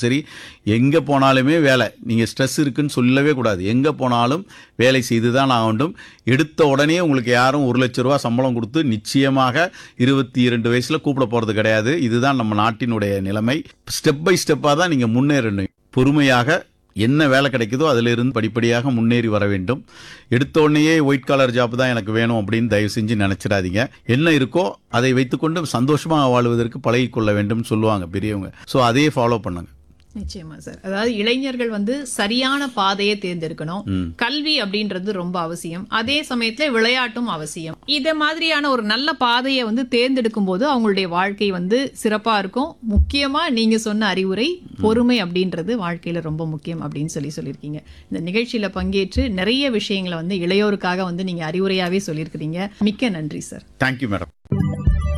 சரி எங்கே போனாலுமே வேலை நீங்கள் ஸ்ட்ரெஸ் இருக்குன்னு சொல்லவே கூடாது எங்கே போனாலும் வேலை செய்து தான் ஆகணும் எடுத்த உடனே உங்களுக்கு யாரும் ஒரு லட்ச ரூபா சம்பளம் கொடுத்து நிச்சயமாக இருபத்தி இரண்டு வயசில் கூப்பிட போகிறது கிடையாது இதுதான் நம்ம நாட்டினுடைய நிலைமை ஸ்டெப் பை ஸ்டெப்பாக தான் நீங்கள் முன்னேறணும் பொறுமையாக என்ன வேலை கிடைக்குதோ அதில் இருந்து படிப்படியாக முன்னேறி வர வேண்டும் எடுத்த உடனேயே ஒயிட் காலர் ஜாப் தான் எனக்கு வேணும் அப்படின்னு தயவு செஞ்சு நினைச்சிடாதீங்க என்ன இருக்கோ அதை வைத்துக்கொண்டு சந்தோஷமாக வாழ்வதற்கு பழகிக்கொள்ள வேண்டும் சொல்லுவாங்க பெரியவங்க ஸோ அதையே ஃபாலோ பண்ணுங்க நிச்சயமா சார் அதாவது இளைஞர்கள் வந்து சரியான பாதையை தேர்ந்தெடுக்கணும் கல்வி அப்படின்றது ரொம்ப அவசியம் அதே சமயத்துல விளையாட்டும் அவசியம் இத மாதிரியான ஒரு நல்ல பாதையை வந்து தேர்ந்தெடுக்கும் போது அவங்களுடைய வாழ்க்கை வந்து சிறப்பா இருக்கும் முக்கியமா நீங்க சொன்ன அறிவுரை பொறுமை அப்படின்றது வாழ்க்கையில ரொம்ப முக்கியம் அப்படின்னு சொல்லி சொல்லியிருக்கீங்க இந்த நிகழ்ச்சியில பங்கேற்று நிறைய விஷயங்களை வந்து இளையோருக்காக வந்து நீங்க அறிவுரையாவே சொல்லியிருக்கிறீங்க மிக்க நன்றி சார் தேங்க்யூ மேடம்